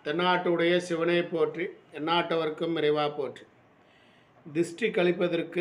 தென்னாட்டுடைய சிவனை போற்றி எந்நாட்டவர்க்கும் இறைவா போற்றி திஷ்டி கழிப்பதற்கு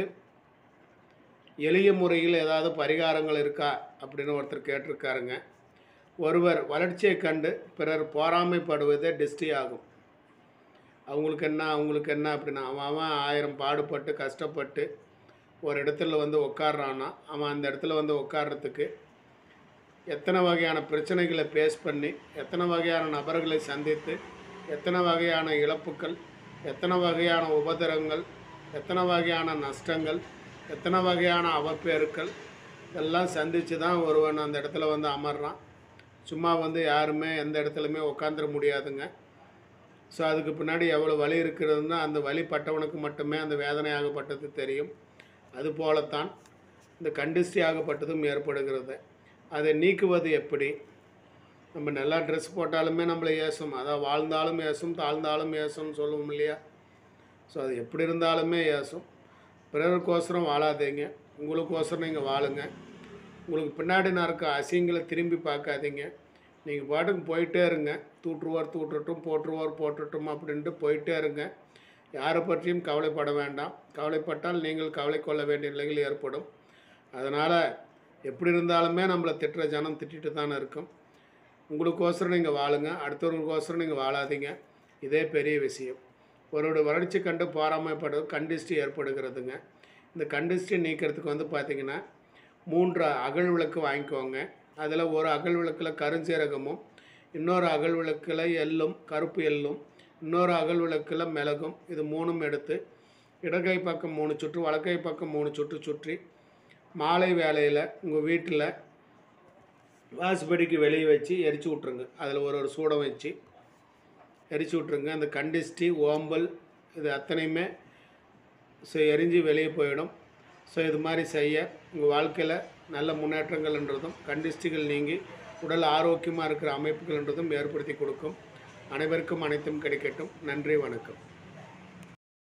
எளிய முறையில் ஏதாவது பரிகாரங்கள் இருக்கா அப்படின்னு ஒருத்தர் கேட்டிருக்காருங்க ஒருவர் வளர்ச்சியை கண்டு பிறர் பொறாமைப்படுவதே டிஸ்டி ஆகும் அவங்களுக்கு என்ன அவங்களுக்கு என்ன அப்படின்னா அவன் அவன் ஆயிரம் பாடுபட்டு கஷ்டப்பட்டு ஒரு இடத்துல வந்து உட்காடுறான்னா அவன் அந்த இடத்துல வந்து உட்கார்றதுக்கு எத்தனை வகையான பிரச்சனைகளை பேஸ் பண்ணி எத்தனை வகையான நபர்களை சந்தித்து எத்தனை வகையான இழப்புக்கள் எத்தனை வகையான உபதிரங்கள் எத்தனை வகையான நஷ்டங்கள் எத்தனை வகையான அவப்பேருக்கள் இதெல்லாம் சந்தித்து தான் ஒருவன் அந்த இடத்துல வந்து அமர்றான் சும்மா வந்து யாருமே எந்த இடத்துலையுமே உட்காந்துட முடியாதுங்க ஸோ அதுக்கு பின்னாடி எவ்வளோ வலி இருக்கிறதுன்னா அந்த வலி பட்டவனுக்கு மட்டுமே அந்த வேதனையாகப்பட்டது தெரியும் அதுபோலத்தான் இந்த கண்டிஸ்டி ஆகப்பட்டதும் ஏற்படுகிறது அதை நீக்குவது எப்படி நம்ம நல்லா ட்ரெஸ் போட்டாலுமே நம்மளை ஏசும் அதான் வாழ்ந்தாலும் ஏசும் தாழ்ந்தாலும் ஏசும்னு சொல்லுவோம் இல்லையா ஸோ அது எப்படி இருந்தாலுமே ஏசும் பிறருக்கோசரம் வாழாதீங்க உங்களுக்கோசரம் நீங்கள் வாழுங்க உங்களுக்கு பின்னாடி நடக்க அசிங்களை திரும்பி பார்க்காதீங்க நீங்கள் பாட்டுக்கு போயிட்டே இருங்க தூற்றுவார் தூற்றட்டும் போற்றுவார் போற்றட்டும் அப்படின்ட்டு போயிட்டே இருங்க யாரை பற்றியும் கவலைப்பட வேண்டாம் கவலைப்பட்டால் நீங்கள் கவலை கொள்ள வேண்டிய நிலைகள் ஏற்படும் அதனால் எப்படி இருந்தாலுமே நம்மளை திட்டுற ஜனம் திட்டிட்டு தானே இருக்கும் உங்களுக்கோசரம் நீங்கள் வாழுங்க அடுத்தவர்களுக்கோசரம் நீங்கள் வாழாதீங்க இதே பெரிய விஷயம் ஒருவரோட வளர்ச்சி கண்டு பாராமப்படுறது கண்டிஸ்டி ஏற்படுகிறதுங்க இந்த கண்டிஸ்டி நீக்கிறதுக்கு வந்து பார்த்திங்கன்னா மூன்று அகல் விளக்கு வாங்கிக்கோங்க அதில் ஒரு அகல் விளக்கில் கருஞ்சீரகமும் இன்னொரு அகல் விளக்கில் எள்ளும் கருப்பு எள்ளும் இன்னொரு அகல் விளக்கில் மிளகும் இது மூணும் எடுத்து இடகை பக்கம் மூணு சுற்று வலக்கை பக்கம் மூணு சுற்று சுற்றி மாலை வேலையில் உங்கள் வீட்டில் வாசுபடிக்கு வெளியே வச்சு எரிச்சு விட்ருங்க அதில் ஒரு ஒரு சூடம் வச்சு எரிச்சு விட்ருங்க அந்த கண்டிஸ்டி ஓம்பல் இது அத்தனையுமே ஸோ எரிஞ்சு வெளியே போயிடும் ஸோ இது மாதிரி செய்ய உங்கள் வாழ்க்கையில் நல்ல முன்னேற்றங்கள்ன்றதும் கண்டிஸ்டிகள் நீங்கி உடல் ஆரோக்கியமாக இருக்கிற அமைப்புகள்ன்றதும் ஏற்படுத்தி கொடுக்கும் அனைவருக்கும் அனைத்தும் கிடைக்கட்டும் நன்றி வணக்கம்